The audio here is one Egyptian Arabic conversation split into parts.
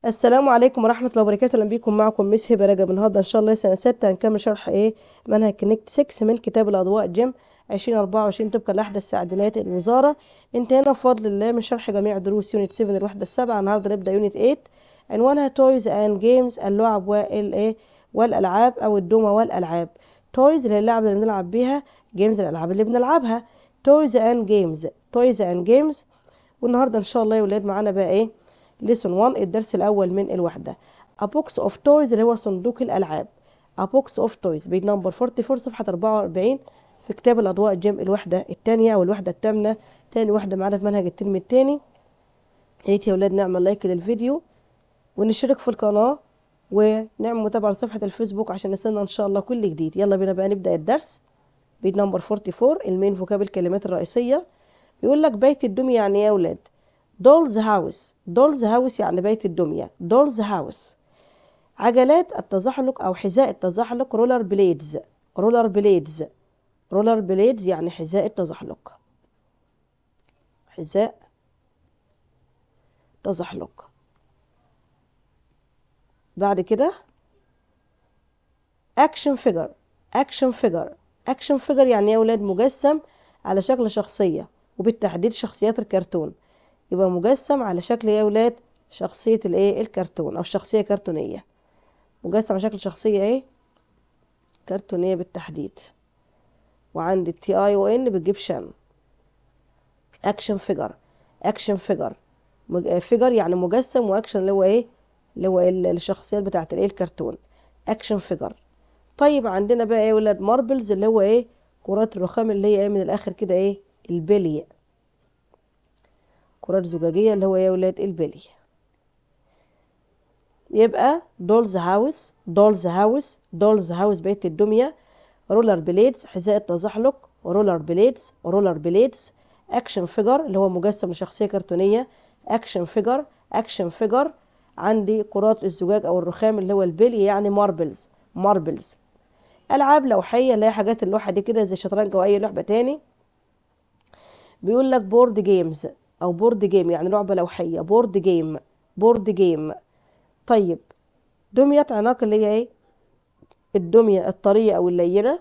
السلام عليكم ورحمة الله وبركاته أهلا بيكم معكم مس هبة رجب النهاردة إن شاء الله سنة ستة هنكمل شرح إيه منهج كونكت 6 من كتاب الأضواء جيم 2024 طبقا لأحدث تعديلات الوزارة انتهينا بفضل الله من شرح جميع دروس يونت 7 الوحدة السابعة النهاردة نبدأ يونت 8 عنوانها تويز أند جيمز اللعب والإيه والألعاب أو الدومة والألعاب تويز اللي هي اللعبة اللي بنلعب بيها جيمز الألعاب اللي بنلعبها تويز أند جيمز تويز أند جيمز والنهاردة إن شاء الله يا ولاد معانا بقى إيه ليسون 1 الدرس الأول من الوحدة A box of toys اللي هو صندوق الألعاب A box of toys بيج نمبر 44 صفحة 44 في كتاب الأضواء جيم الوحدة الثانية أو الوحدة الثامنة تاني وحدة معانا في منهج الترم الثاني يا ريت يا ولاد نعمل لايك للفيديو ونشترك في القناة ونعمل متابعة لصفحة الفيسبوك عشان نصلنا إن شاء الله كل جديد يلا بينا بقى نبدأ الدرس بيج نمبر 44 المين فوكاب الكلمات الرئيسية بيقول لك بيت الدمية يعني إيه يا ولاد دولز هاوس دولز هاوس يعني بيت الدمية دولز هاوس عجلات التزحلق أو حذاء التزحلق رولر بليدز رولر بليدز رولر بليدز يعني حذاء التزحلق حذاء تزحلق بعد كده اكشن فيجر اكشن فيجر اكشن فيجر يعني يا ولاد مجسم على شكل شخصية وبالتحديد شخصيات الكرتون يبقى مجسم على شكل يا ولاد شخصية الايه الكرتون او شخصية كرتونية مجسم على شكل شخصية ايه كرتونية بالتحديد وعندي التي اي او ان بتجيب شن اكشن فيجر اكشن فيجر فيجر يعني مجسم واكشن اللي هو ايه اللي هو الشخصيات بتاعت الايه الكرتون اكشن فيجر طيب عندنا بقى ايه يا ولاد ماربلز اللي هو ايه كرات الرخام اللي هي ايه من الاخر كده ايه البلي كرات زجاجية اللي هو يا ولاد البلي يبقى دولز هاوس دولز هاوس دولز هاوس بيت الدمية رولر بليدز حذاء التزحلق رولر بليدز رولر بليدز اكشن فيجر اللي هو مجسم لشخصية كرتونية اكشن فيجر اكشن فيجر عندي كرات الزجاج او الرخام اللي هو البلي يعني ماربلز ماربلز العاب لوحية اللي هي حاجات اللوحة دي كده زي الشطرنج او اي لعبة تاني بيقول لك بورد جيمز او بورد جيم يعني لعبة لوحية بورد جيم بورد جيم طيب دمية عناق اللي هي ايه الدمية الطرية او اللينة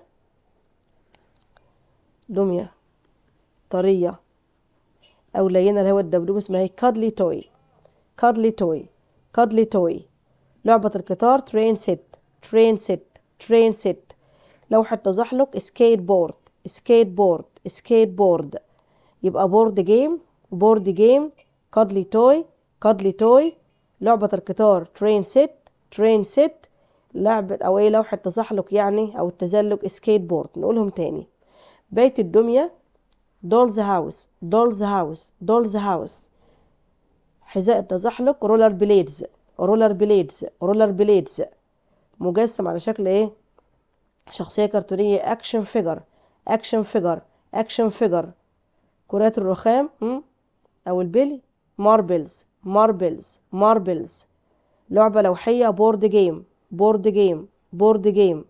دمية طرية او لينة اللي هو الدبدوب اسمها ايه كادلي توي كادلي توي كادلي توي لعبة القطار ترين سيت ترين سيت ترين سيت لوحة تزحلق سكيت بورد سكيت بورد سكيت بورد يبقى بورد جيم بورد جيم كادلي توي كادلي توي لعبة القطار ترين سيت ترين سيت لعبة أو إيه لوحة تزحلق يعني أو التزلج سكيت بورد نقولهم تاني بيت الدمية دولز هاوس دولز هاوس دولز هاوس حذاء التزحلق رولر بليدز رولر بليدز رولر بليدز مجسم على شكل ايه شخصية كرتونية اكشن فيجر اكشن فيجر اكشن فيجر كرات الرخام او البلي ماربلز ماربلز ماربلز لعبة لوحية بورد جيم بورد جيم بورد جيم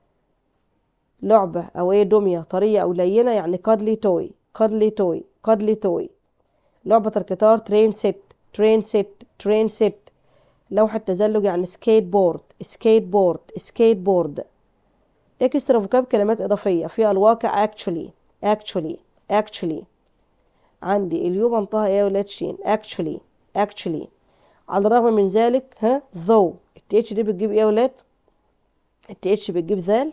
لعبة او ايه دمية طرية او لينة يعني كادلي توي كادلي توي كادلي توي لعبة القطار ترين سيت ترين سيت ترين سيت لوحة تزلج يعني سكيت بورد سكيت بورد سكيت بورد اكسترا فوكاب كلمات اضافية في الواقع actually actually actually عندي اليو بنطها ايه ولاد شين actually actually على الرغم من ذلك ها though التي اتش دي بتجيب ايه يا ولاد التي اتش بتجيب ذال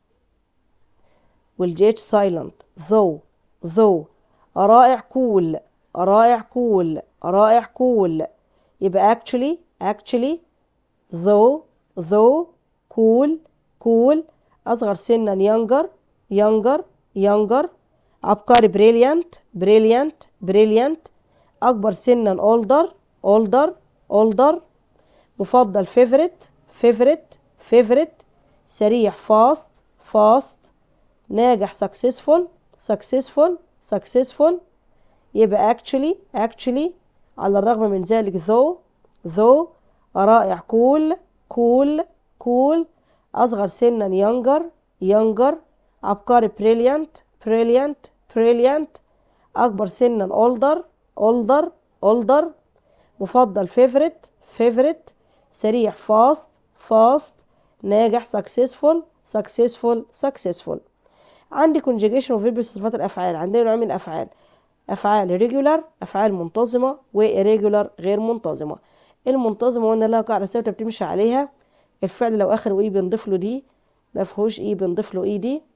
والجي اتش سايلنت though though رائع كول رائع كول رائع كول يبقى actually actually though though cool cool أصغر سنا younger younger younger عبقري brilliant brilliant brilliant أكبر سنا older older older مفضل favorite favorite favorite سريع fast fast ناجح successful successful successful يبقى actually actually على الرغم من ذلك though though رائع cool cool cool أصغر سنا younger younger عبقري brilliant brilliant brilliant أكبر سنا older older older مفضل favorite favorite سريع fast fast ناجح successful successful successful عندي conjugation of verbs صفات الأفعال عندنا نوع من الأفعال أفعال regular أفعال منتظمة و irregular غير منتظمة المنتظمة قلنا لها قاعدة ثابتة بتمشي عليها الفعل لو آخره إيه بنضيف له دي ما فيهوش إيه بنضيف له إيه دي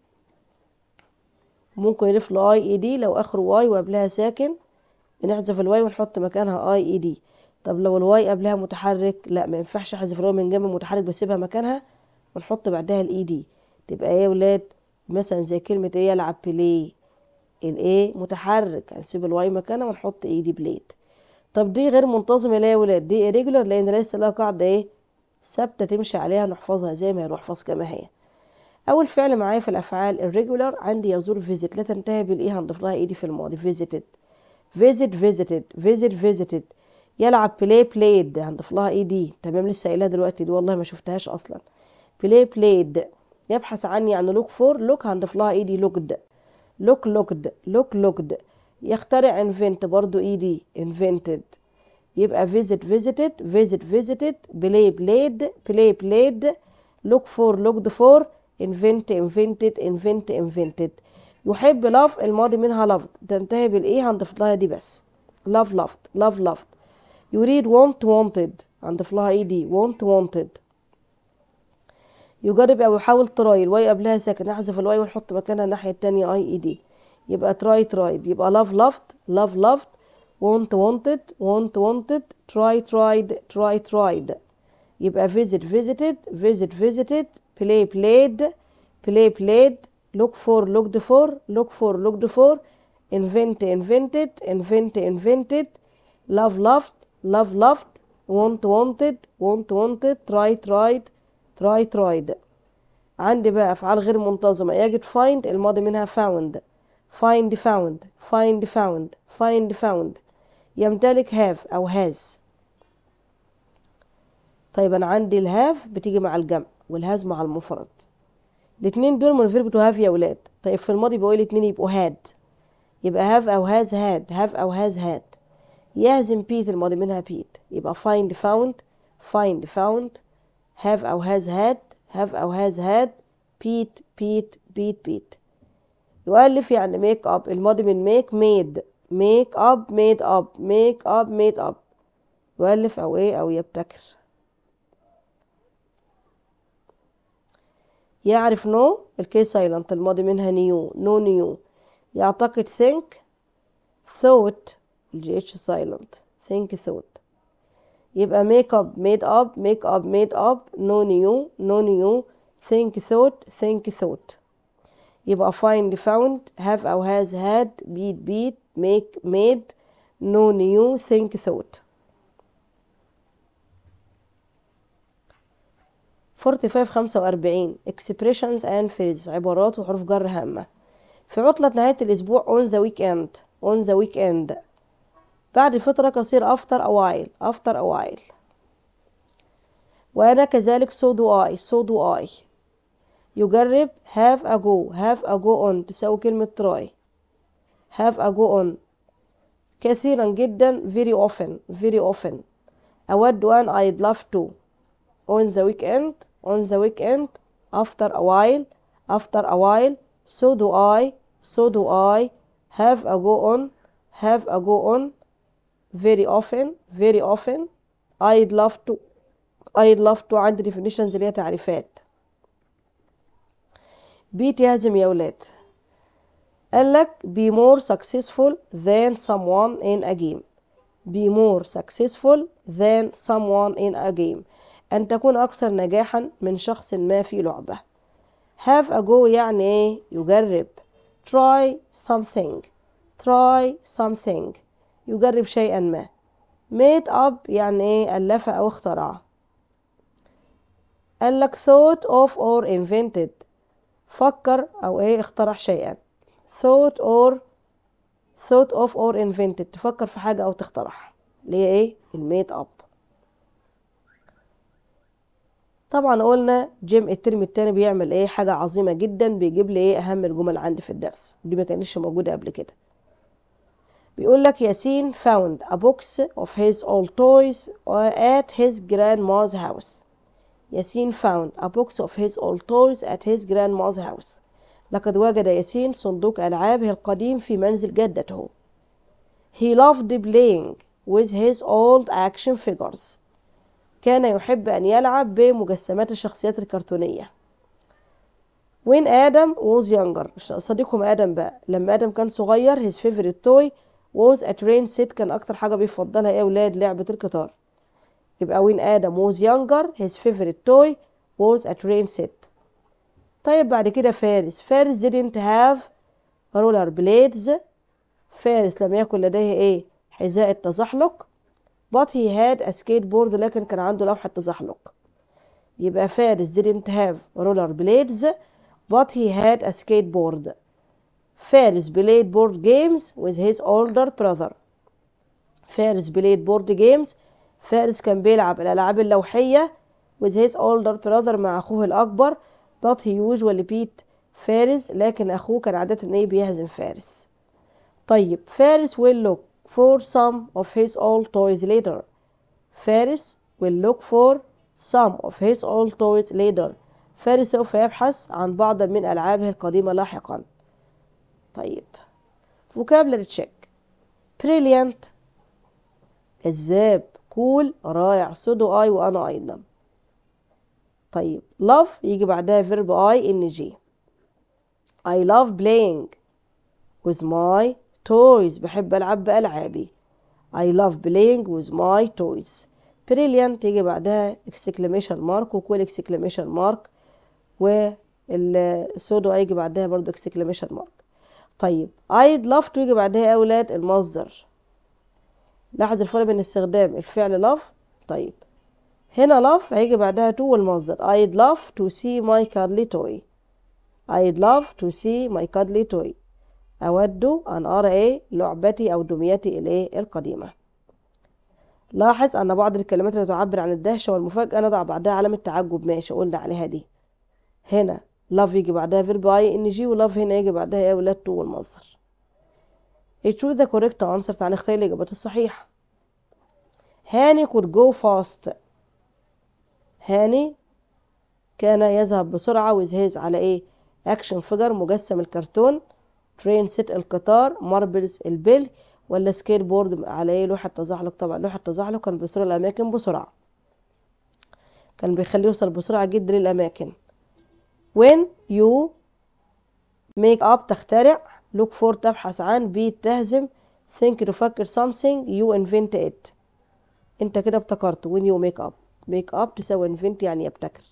ممكن يضيف له اي اي دي لو اخره واي وقبلها ساكن بنحذف الواي ونحط مكانها اي اي دي طب لو الواي قبلها متحرك لا ما ينفعش احذف الواي من جنب المتحرك بسيبها مكانها ونحط بعدها الاي دي تبقى ايه يا ولاد مثلا زي كلمة ايه يلعب بلاي الايه متحرك هنسيب الواي مكانها ونحط اي دي بليد طب دي غير منتظمة ليه يا ولاد دي irregular لان ليس لها قاعدة ايه ثابتة تمشي عليها نحفظها زي ما هي نحفظ كما هي أول فعل معايا في الأفعال الريجولار عندي يزور visit لا تنتهي بالإيه هنضيف لها إيدي في الماضي visited visit visited visit visited يلعب play played هنضيف لها إيدي تمام لسه قايلها دلوقتي دي والله ما شفتهاش أصلا play played يبحث عني عن look for look هنضيف لها إيدي looked look looked look looked يخترع invent برضو إيدي invented يبقى visit visited visit visited play played play played look for looked for invent invented invent invented يحب love الماضي منها loved تنتهي بالايه هنضيف لها دي بس love loved love loved يريد want wanted هنضيف لها ايه دي want wanted يجرب او يحاول تراي الواي قبلها ساكن نحذف الواي ونحط مكانها الناحيه التانية اي اي دي يبقى try tried يبقى love loved love loved want wanted want wanted try tried try tried يبقى visit visited visit visited play played play played look for looked for look for looked for invent invented invent invented love loved love loved want wanted want wanted try tried try tried عندي بقى أفعال غير منتظمة يجد find الماضي منها found find found find found find found يمتلك have أو has طيب أنا عندي الهاف بتيجي مع الجمع والهاز مع المفرد الاتنين دول من الفيرب تو هاف يا ولاد طيب في الماضي بقول الاتنين يبقوا هاد يبقى هاف او هاز هاد هاف او هاز هاد يهزم بيت الماضي منها بيت يبقى find found find found have او has had have او has had بيت بيت بيت بيت يؤلف يعني make up الماضي من make made make up made up make up made up يؤلف او ايه او يبتكر يعرف نو الكي سايلنت الماضي منها نيو نو نيو يعتقد think thought الجي اتش سايلنت think thought يبقى make up made up make up made up no new no new think thought think thought يبقى find found have أو has had beat beat make made no new think thought 45 45 expressions and phrases عبارات وحروف جر هامة في عطلة نهاية الأسبوع on the weekend on the weekend بعد فترة قصيرة after a while after a while وأنا كذلك so do I so do I يجرب have a go have a go on تساوي كلمة try have a go on كثيرا جدا very often very often أود أن I'd love to on the weekend on the weekend after a while after a while so do I so do I have a go on have a go on very often very often I'd love to I'd love to عندي definitions اللي هي تعريفات بيت يهزم يا ولاد قال لك be more successful than someone in a game be more successful than someone in a game أن تكون أكثر نجاحا من شخص ما في لعبة have a go يعني إيه يجرب try something try something يجرب شيئا ما made up يعني إيه ألف أو اخترع قال لك thought of or invented فكر أو إيه اخترع شيئا thought or thought of or invented تفكر في حاجة أو تخترعها اللي هي إيه الميد أب طبعا قلنا جيم الترم التاني بيعمل ايه حاجة عظيمة جدا بيجيب لي ايه اهم الجمل عندي في الدرس دي ما كانتش موجودة قبل كده بيقول لك ياسين found a box of his old toys at his grandma's house ياسين found a box of his old toys at his grandma's house لقد وجد ياسين صندوق ألعابه القديم في منزل جدته He loved playing with his old action figures كان يحب أن يلعب بمجسمات الشخصيات الكرتونية When Adam was younger صديقهم آدم بقى لما آدم كان صغير his favorite toy was a train set كان أكتر حاجة بيفضلها إيه يا أولاد لعبة القطار يبقى when Adam was younger his favorite toy was a train set طيب بعد كده فارس فارس didn't have roller blades فارس لم يكن لديه ايه حذاء التزحلق but he had a skateboard لكن كان عنده لوحة تزحلق يبقى فارس didn't have roller blades but he had a skateboard فارس played board games with his older brother فارس played board games فارس كان بيلعب الألعاب اللوحية with his older brother مع أخوه الأكبر but he usually beat فارس لكن أخوه كان عادة إيه بيهزم فارس طيب فارس will look for some of his old toys later فارس will look for some of his old toys later فارس سوف يبحث عن بعض من ألعابه القديمة لاحقا طيب vocabulary check brilliant جذاب كول رائع سودو اي وانا ايضا طيب love يجي بعدها verb I N G I love playing with my toys بحب ألعب بألعابي I love playing with my toys brilliant يجي بعدها exclamation mark وكل exclamation mark والسودو يجي بعدها برضو exclamation mark طيب I'd love to يجي بعدها يا أولاد المصدر لاحظ الفرق بين استخدام الفعل love طيب هنا love هيجي بعدها to والمصدر I'd love to see my cuddly toy I'd love to see my cuddly toy أود أن أرى إيه لعبتي أو دميتي الإيه القديمة لاحظ أن بعض الكلمات اللي تعبر عن الدهشة والمفاجأة نضع بعدها علامة تعجب ماشي قلنا عليها دي هنا love يجي بعدها verb I N G ولove هنا يجي بعدها إيه ولاد to والمصدر choose the correct answer تعالى نختار الإجابة الصحيحة هاني could go fast هاني كان يذهب بسرعة with his على ايه اكشن فيجر مجسم الكرتون ترين ست القطار ماربلز البل ولا سكيت بورد على ايه لوحة تزحلق طبعا لوحة تزحلق كان بيوصل الأماكن بسرعة كان بيخليه يوصل بسرعة جدا للأماكن when you make up تخترع look for تبحث عن be تهزم think تفكر something you invent it انت كده ابتكرت when you make up make up تساوي invent يعني يبتكر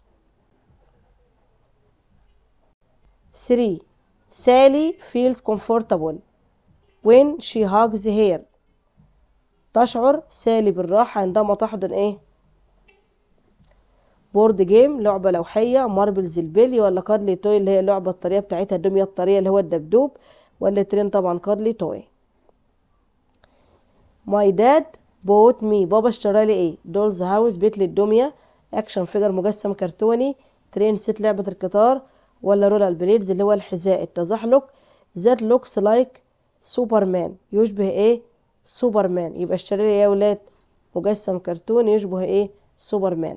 3 Sally feels comfortable when she hugs her تشعر سالي بالراحة عندما تحضن ايه بورد جيم لعبة لوحية ماربلز البلي ولا كادلي توي اللي هي اللعبة الطرية بتاعتها الدمية الطرية اللي هو الدبدوب ولا ترين طبعا كادلي توي ماي داد بوت مي بابا اشترى لي ايه دولز هاوس بيت للدمية اكشن فيجر مجسم كرتوني ترين ست لعبة القطار ولا رولر بليدز اللي هو الحذاء التزحلق ذات لوكس لايك سوبرمان يشبه ايه سوبرمان يبقى اشتري لي يا ولاد مجسم كرتوني يشبه ايه سوبرمان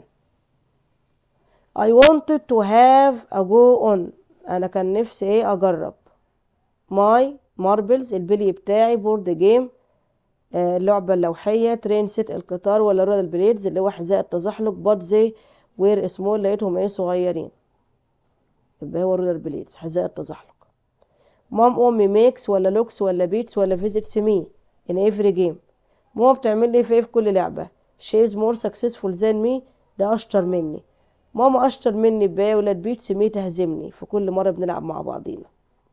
I wanted to have a go on انا كان نفسي ايه اجرب ماي ماربلز البلي بتاعي بورد جيم آه اللعبة اللوحية ترين ست القطار ولا رولر بليدز اللي هو حذاء التزحلق بات زي وير سمول لقيتهم ايه صغيرين يبقى هو رولر بليدز حذاء التزحلق مام امي ميكس ولا لوكس ولا بيتس ولا فيزيتس مي ان افري جيم ماما بتعمل لي في في كل لعبة شيز مور سكسسفول ذان مي ده اشطر مني ماما اشطر مني بقى ولاد بيتس مي تهزمني في كل مرة بنلعب مع بعضينا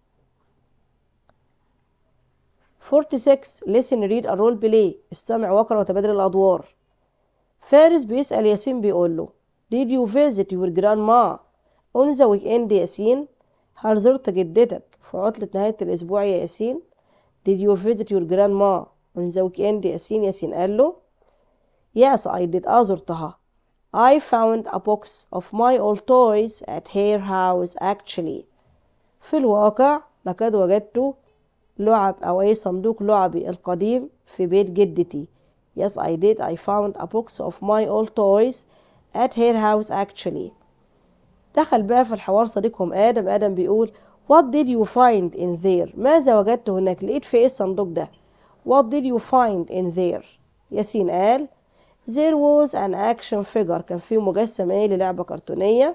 46 listen read a role play استمع واقرأ وتبادل الأدوار فارس بيسأل ياسين بيقول له did you visit your grandma on the weekend ياسين هل زرت جدتك في عطلة نهاية الأسبوع يا ياسين did you visit your grandma on the weekend ياسين ياسين قال له yes I did آه زرتها I found a box of my old toys at her house actually في الواقع لقد وجدت لعب أو أي صندوق لعبي القديم في بيت جدتي Yes I did I found a box of my old toys at her house actually دخل بقى في الحوار صديقهم آدم آدم بيقول What did you find in there ماذا وجدت هناك لقيت في ايه الصندوق ده What did you find in there ياسين قال There was an action figure كان في مجسم ايه للعبة كرتونية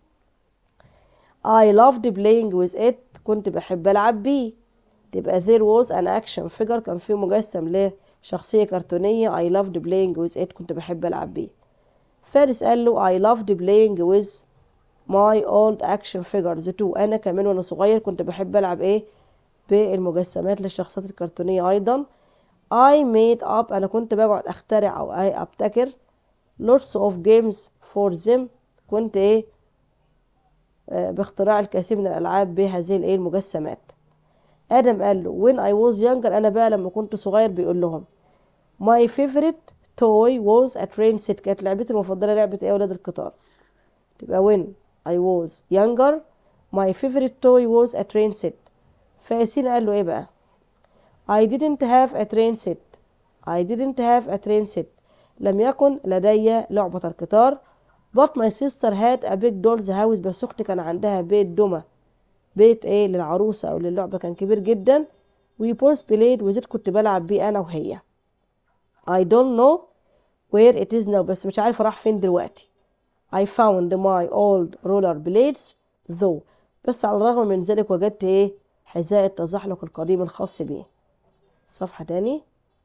I loved playing with it كنت بحب ألعب بيه تبقى there was an action figure كان في مجسم لشخصية كرتونية I loved playing with it كنت بحب ألعب بيه فارس قال له I loved playing with my old action figures too أنا كمان وأنا صغير كنت بحب ألعب إيه بالمجسمات للشخصيات الكرتونية أيضا I made up أنا كنت بقعد أخترع أو أي أبتكر lots of games for them كنت إيه آه، باختراع الكثير من الألعاب بهذه الإيه المجسمات آدم قال له when I was younger أنا بقى لما كنت صغير بيقول لهم my favorite toy was a train set كانت لعبتي المفضلة لعبة إيه أولاد القطار تبقى when I was younger my favorite toy was a train set فياسين قال له إيه بقى I didn't have a train set I didn't have a train set لم يكن لدي لعبة القطار but my sister had a big doll's house بس أختي كان عندها بيت دمى بيت ايه للعروسة أو للعبة كان كبير جدا we both played with it كنت بلعب بيه أنا وهي I don't know where it is now بس مش عارفة راح فين دلوقتي I found my old roller blades though بس على الرغم من ذلك وجدت ايه حذاء التزحلق القديم الخاص بيه صفحة تاني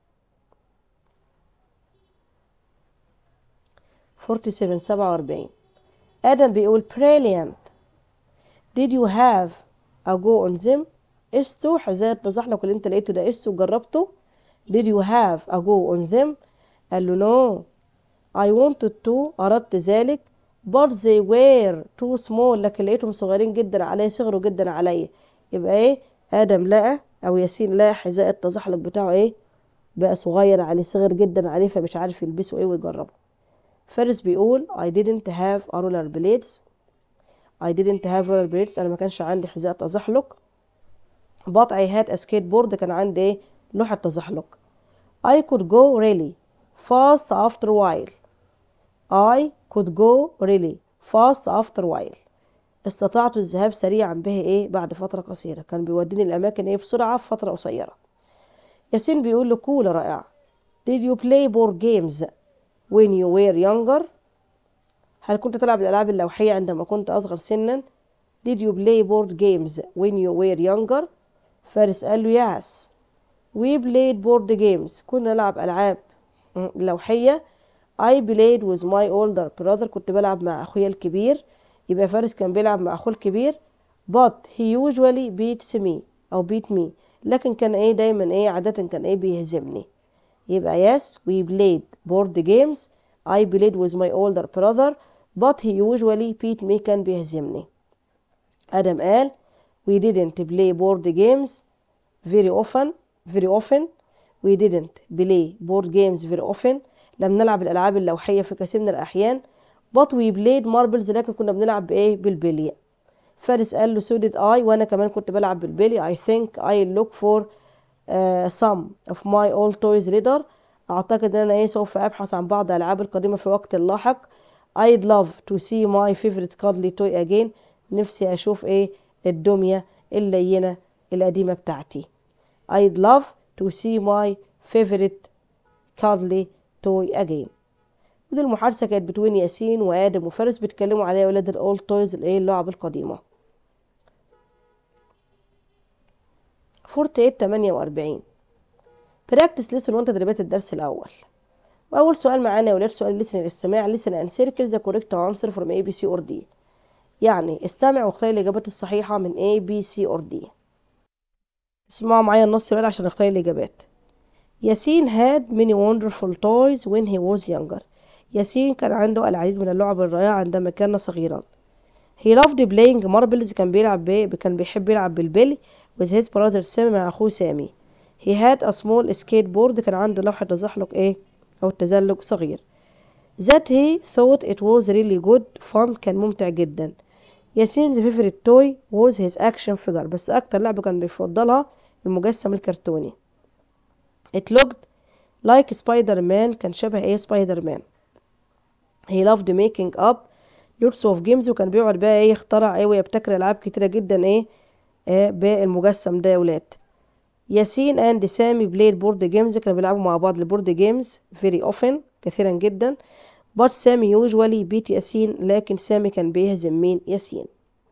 47 47 آدم بيقول brilliant did you have a go on them قسته حذاء التزحلق اللي انت لقيته ده قسته وجربته did you have a go on them قال له no I wanted to أردت ذلك but they were too small لكن لقيتهم صغيرين جدا عليا صغروا جدا عليا يبقى ايه آدم لقى أو ياسين لقى حذاء التزحلق بتاعه ايه بقى صغير عليه صغير جدا عليه فمش عارف يلبسه ايه ويجربه فارس بيقول I didn't have a roller blades I didn't have roller blades أنا ما كانش عندي حذاء تزحلق but I had a skateboard كان عندي ايه لوحة تزحلق I could go really fast after a while I could go really fast after a while استطعت الذهاب سريعا به ايه بعد فترة قصيرة كان بيوديني الأماكن ايه بسرعة في فترة قصيرة ياسين بيقول له كول رائع Did you play board games when you were younger هل كنت تلعب الألعاب اللوحية عندما كنت أصغر سنا Did you play board games when you were younger فارس قال له yes we played board games كنا نلعب ألعاب لوحية I played with my older brother كنت بلعب مع أخويا الكبير يبقى فارس كان بيلعب مع أخوه الكبير but he usually beats me أو beat me لكن كان إيه دايما إيه عادة كان إيه بيهزمني يبقى yes we played board games I played with my older brother but he usually beat me كان بيهزمني آدم قال we didn't play board games very often very often we didn't play board games very often لم نلعب الألعاب اللوحية في كثير من الأحيان but we played marbles لكن كنا بنلعب بإيه بالبلي فارس قال له so did I وأنا كمان كنت بلعب بالبلي I think I look for uh, some of my old toys later أعتقد أن أنا إيه سوف أبحث عن بعض الألعاب القديمة في وقت لاحق I'd love to see my favorite cuddly toy again نفسي أشوف إيه الدمية اللينة القديمة بتاعتي I'd love to see my favorite cuddly toy again ودي المحادثة كانت بتوين ياسين وآدم وفارس بيتكلموا على ولاد الأولد تويز الإيه اللعب القديمة 48 48 براكتس ليسون وانت تدريبات الدرس الأول وأول سؤال معانا يا ولاد سؤال لسن الاستماع لسن أن سيركل ذا كوريكت أنسر فروم A B C or D يعني استمع واختار الإجابات الصحيحة من A B C or D اسمعوا معايا النص يا ولاد عشان نختار الإجابات ياسين had many wonderful toys when he was younger ياسين كان عنده العديد من اللعب الرائعة عندما كان صغيرا he loved playing marbles كان بيلعب بي كان بيحب يلعب بالبلي with his brother سامي مع أخوه سامي he had a small skateboard كان عنده لوحة تزحلق إيه أو تزلج صغير that he thought it was really good fun كان ممتع جدا ياسين the favorite toy was his action figure بس أكتر لعبة كان بيفضلها المجسم الكرتوني it looked like سبايدر مان كان شبه ايه سبايدر مان he loved making up lots of games وكان بيقعد بقى ايه يخترع ايه ويبتكر العاب كتيره جدا ايه, إيه بالمجسم ده يا ولاد ياسين اند سامي بلايد بورد جيمز كانوا بيلعبوا مع بعض البورد جيمز very often كثيرا جدا but سامي usually beat ياسين لكن سامي كان بيهزم مين ياسين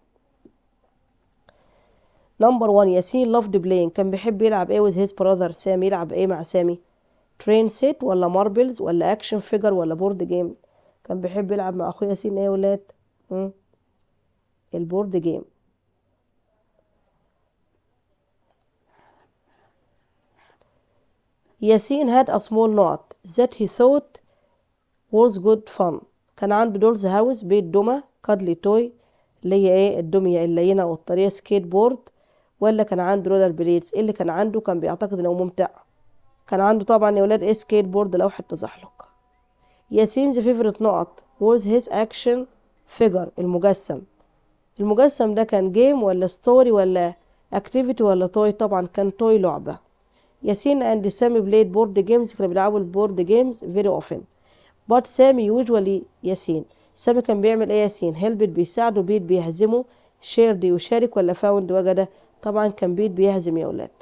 نمبر 1 ياسين loved playing كان بيحب يلعب ايه with his brother سامي يلعب ايه مع سامي ترين سيت ولا ماربلز ولا اكشن فيجر ولا بورد جيم كان بيحب يلعب مع اخويا ياسين ايه يا ولاد مم. البورد جيم ياسين had a small knot that he thought was good fun كان عنده دولز هاوس بيت دمى كادلي توي اللي هي ايه الدمية اللينة او الطريقة سكيت بورد ولا كان عنده رولر بليدز اللي كان عنده كان بيعتقد انه ممتع كان عنده طبعا يا ولاد ايه سكيت بورد لوحة تزحلق ياسين's favorite نقط was his action figure المجسم المجسم ده كان جيم ولا ستوري ولا activity ولا توي طبعا كان توي لعبة ياسين اند سامي بلايد بورد جيمز كانوا بيلعبوا البورد جيمز very often but سامي usually ياسين سامي كان بيعمل ايه ياسين هيلبت بيساعده بيت بيهزمه شيرد يشارك ولا فاوند وجده طبعا كان بيت بيهزم يا ولاد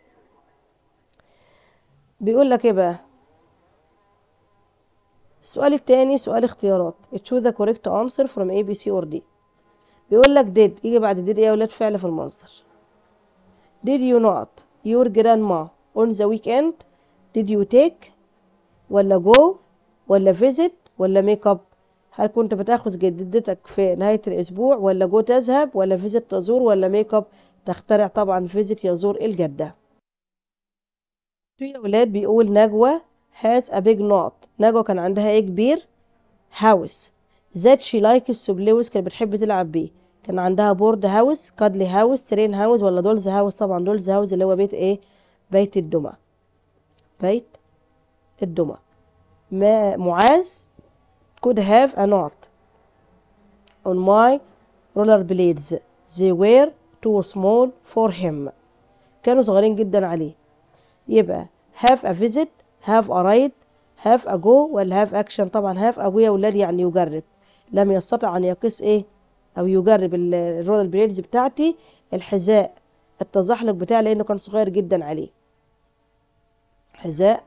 بيقول لك ايه بقى السؤال التاني سؤال اختيارات choose the correct answer from A B C or D بيقول لك did يجي بعد did ايه يا ولاد فعل في المصدر did you not your grandma on the weekend did you take ولا go ولا visit ولا make up هل كنت بتاخذ جدتك في نهاية الأسبوع ولا جو تذهب ولا visit تزور ولا ميك اب تخترع طبعا visit يزور الجدة يا ولاد بيقول نجوى has a big knot نجوى كان عندها ايه كبير house that she likes to play with كانت بتحب تلعب بيه كان عندها بورد هاوس كادلي هاوس ترين هاوس ولا دولز هاوس طبعا دولز هاوس اللي هو بيت ايه بيت الدمى بيت الدمى ما معاذ could have a knot on my roller blades they were too small for him كانوا صغيرين جدا عليه يبقى have a visit have a ride have a go ولا have action طبعا have a go يا ولاد يعني يجرب لم يستطع أن يقيس إيه أو يجرب الرولر بليدز بتاعتي الحذاء التزحلق بتاعي لأنه كان صغير جدا عليه حذاء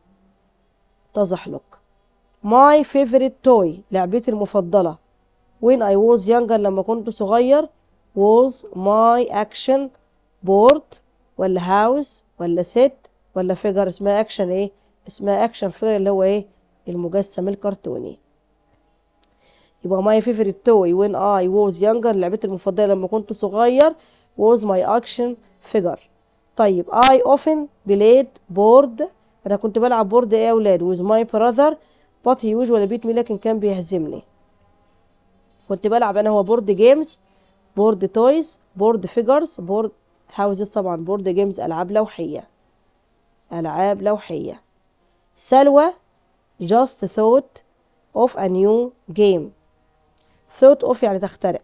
تزحلق my favorite toy لعبتي المفضلة when I was younger لما كنت صغير was my action board ولا house ولا set ولا figure اسمها action ايه اسمها action figure اللي هو ايه المجسم الكرتوني يبقى my favorite toy when I was younger لعبتي المفضلة لما كنت صغير was my action figure طيب I often played board أنا كنت بلعب بورد إيه يا أولاد with my brother but he usually beat me لكن كان بيهزمني كنت بلعب أنا هو بورد جيمز بورد تويز بورد فيجرز بورد هاوزز طبعا بورد جيمز ألعاب لوحية ألعاب لوحية سلوى just thought of a new game thought of يعني تخترع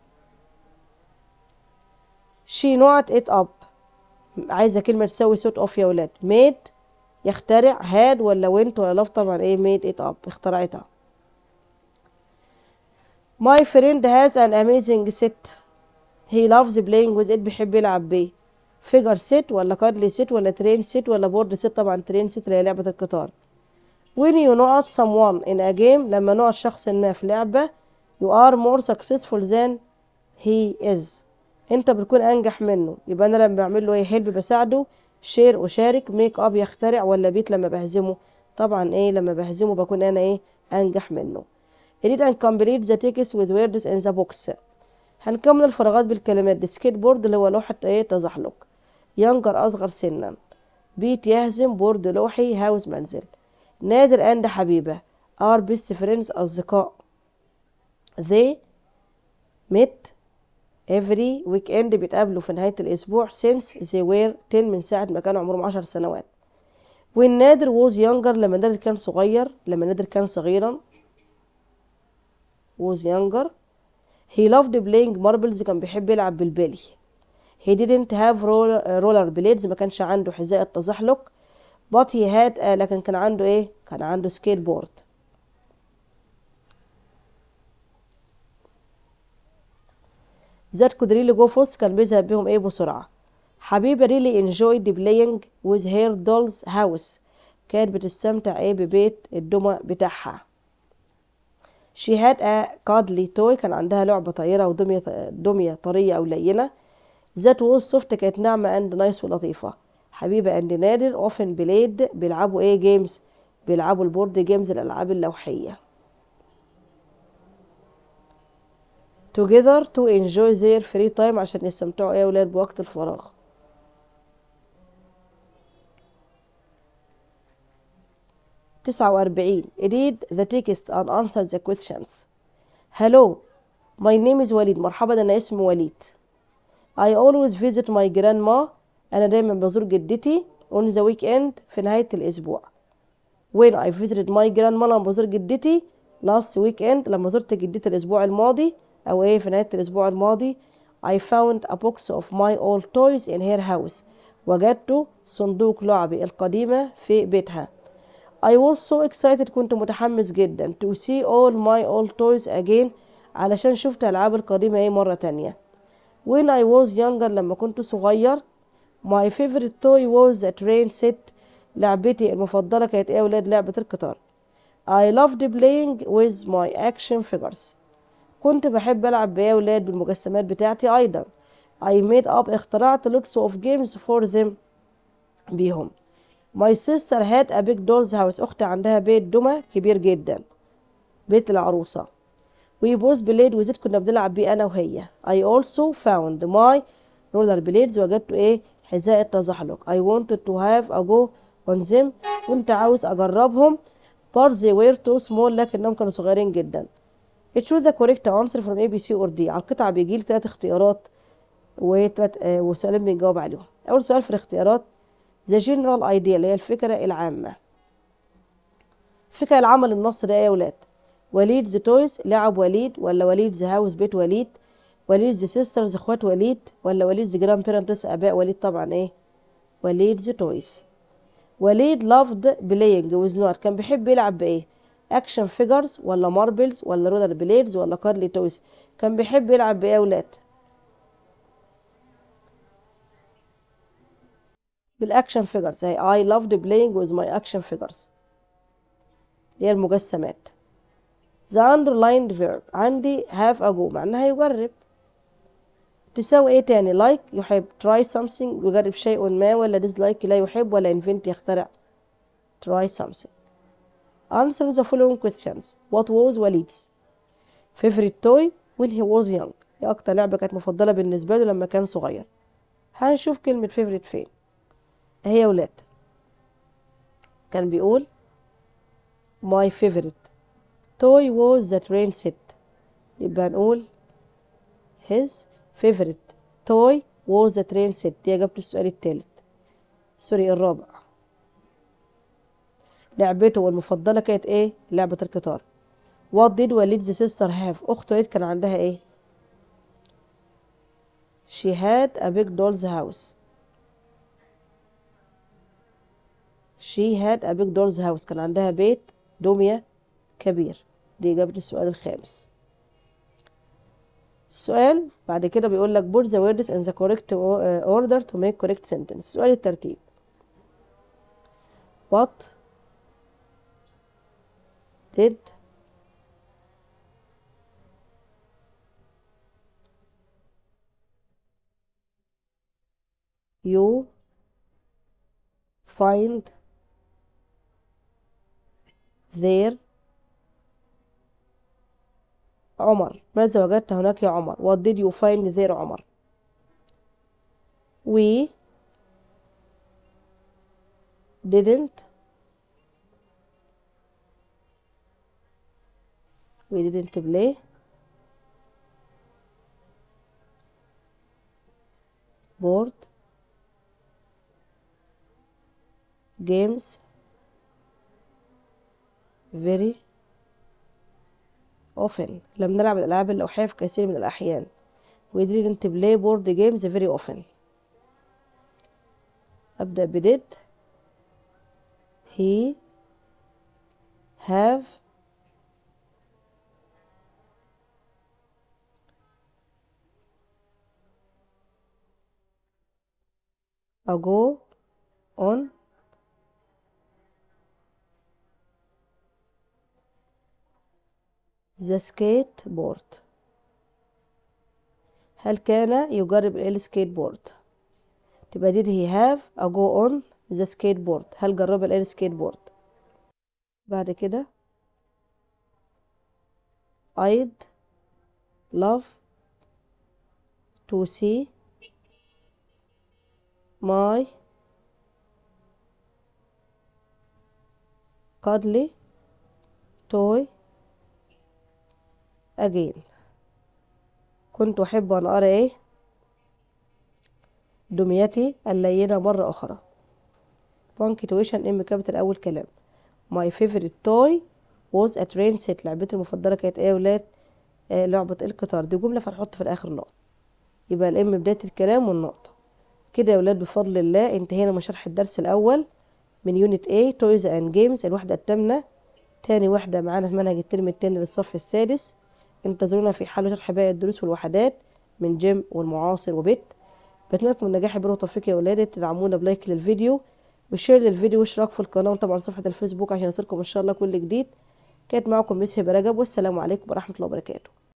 she not it up عايزة كلمة تساوي thought of يا ولاد made يخترع had ولا went ولا love طبعا ايه made it up اخترعتها my friend has an amazing set he loves playing with it بيحب يلعب بيه figure set ولا cuddly set ولا train set ولا board set طبعا train set اللي هي لعبة القطار when you know someone in a game لما نقعد شخص ما في لعبة you are more successful than he is انت بتكون انجح منه يبقى انا لما بعمل له ايه هيلب بساعده شير أشارك ميك اب يخترع ولا بيت لما بهزمه طبعا ايه لما بهزمه بكون انا ايه انجح منه read and complete the text with words in the box هنكمل الفراغات بالكلمات دي سكيت بورد اللي هو لوحة ايه تزحلق ينجر اصغر سنا بيت يهزم بورد لوحي هاوس منزل نادر اند حبيبة ار بيست فريندز اصدقاء they met every weekend بيتقابلوا في نهاية الأسبوع since they were 10 من ساعة ما كانوا عمرهم عشر سنوات when نادر was younger لما نادر كان صغير لما نادر كان صغيرا was younger he loved playing marbles كان بيحب يلعب بالبالي he didn't have roller, roller blades ما كانش عنده حذاء التزحلق but he had آه لكن كان عنده ايه كان عنده سكيت بورد that could really go fast كان بيذهب بيهم ايه بسرعة حبيبة really enjoyed playing with her doll's house كانت بتستمتع ايه ببيت الدمى بتاعها she had a cuddly toy كان عندها لعبة طايرة ودمية دمية طرية أو لينة that was soft كانت ناعمة and nice ولطيفة حبيبة and نادر often played بيلعبوا ايه جيمز بيلعبوا البورد جيمز الألعاب اللوحية together to enjoy their free time عشان يستمتعوا ايه يا ولاد بوقت الفراغ تسعة وأربعين read the text and answer the questions hello my name is وليد مرحبا أنا اسمي وليد I always visit my grandma أنا دايما بزور جدتي on the weekend في نهاية الأسبوع when I visited my grandma لما بزور جدتي last weekend لما زرت جدتي الأسبوع الماضي أو إيه في نهاية الأسبوع الماضي I found a box of my old toys in her house وجدت صندوق لعبي القديمة في بيتها I was so excited كنت متحمس جدا to see all my old toys again علشان شفت ألعاب القديمة ايه مرة تانية when I was younger لما كنت صغير my favorite toy was a train set لعبتي المفضلة كانت ايه يا ولاد لعبة القطار I loved playing with my action figures كنت بحب ألعب بإيه يا ولاد بالمجسمات بتاعتي أيضا I made up اخترعت lots of games for them بيهم My sister had a big doll's house أختي عندها بيت دمى كبير جدا بيت العروسة We both played with it كنا بنلعب بيه أنا وهي I also found my roller blades وجدت إيه حذاء التزحلق I wanted to have a go on them كنت عاوز أجربهم but they were too small لكنهم كانوا صغيرين جدا choose the correct answer from A B C or D على القطعة بيجي لي تلات اختيارات وتلات آه وسؤالين بنجاوب عليهم أول سؤال في الاختيارات the general idea اللي هي الفكرة العامة الفكرة العامة للنص ده ايه يا ولاد وليد ذا تويز لعب وليد ولا وليد ذا هاوس بيت وليد وليد ذا سيسترز اخوات وليد ولا وليد ذا جراند بيرنتس اباء وليد طبعا ايه وليد ذا تويز وليد لافد بلاينج ويز نار كان بيحب يلعب بايه اكشن فيجرز ولا ماربلز ولا رولر بليدز ولا كارلي تويز كان بيحب يلعب بايه يا ولاد بالاكشن فيجرز هي I loved playing with my action figures اللي هي المجسمات the underlined verb عندي have a go معناها يجرب تساوي ايه تاني like يحب try something يجرب شيء ما ولا dislike لا يحب ولا invent يخترع try something answer the following questions what was وليد's favorite toy when he was young ايه اكتر لعبة كانت مفضلة بالنسبة له لما كان صغير هنشوف كلمة favorite فين هي ولاد كان بيقول my favorite toy was the train set يبقى هنقول his favorite toy was the train set دي إجابة السؤال التالت سوري الرابع لعبته المفضلة كانت ايه لعبة القطار what did وليد the sister have أخت وليد كان عندها ايه she had a big doll's house she had a big doll's house كان عندها بيت دمية كبير دي إجابة السؤال الخامس السؤال بعد كده بيقول لك put the words in the correct order to make correct sentence سؤال الترتيب what did you find there عمر ماذا وجدت هناك يا عمر what did you find there عمر we didn't we didn't play board games very often لم نلعب الألعاب اللوحية في كثير من الأحيان we didn't play board games very often أبدأ ب did he have a go on the skateboard هل كان يجرب السكيت بورد تبقى did he have a go on the skateboard هل جرب السكيت بورد بعد كده I'd love to see my cuddly toy again كنت أحب أن أرى إيه دميتي اللينة مرة أخرى punctuation ام كابيتال أول كلام my favorite toy was a train set لعبتي المفضلة كانت إيه يا ولاد آه لعبة القطار دي جملة فنحط في الآخر نقطة يبقى الام بداية الكلام والنقطة كده يا ولاد بفضل الله انتهينا من شرح الدرس الأول من يونت A toys and games الوحدة التامنة تاني وحدة معانا في منهج الترم التاني للصف السادس انتظرونا في حل شرح باقي الدروس والوحدات من جيم والمعاصر وبيت بتمنى لكم النجاح بر وتوفيق يا ولادي تدعمونا بلايك للفيديو وشير للفيديو واشتراك في القناه وطبعا صفحه الفيسبوك عشان يصلكم ان شاء الله كل جديد كانت معكم مس هبه رجب والسلام عليكم ورحمه الله وبركاته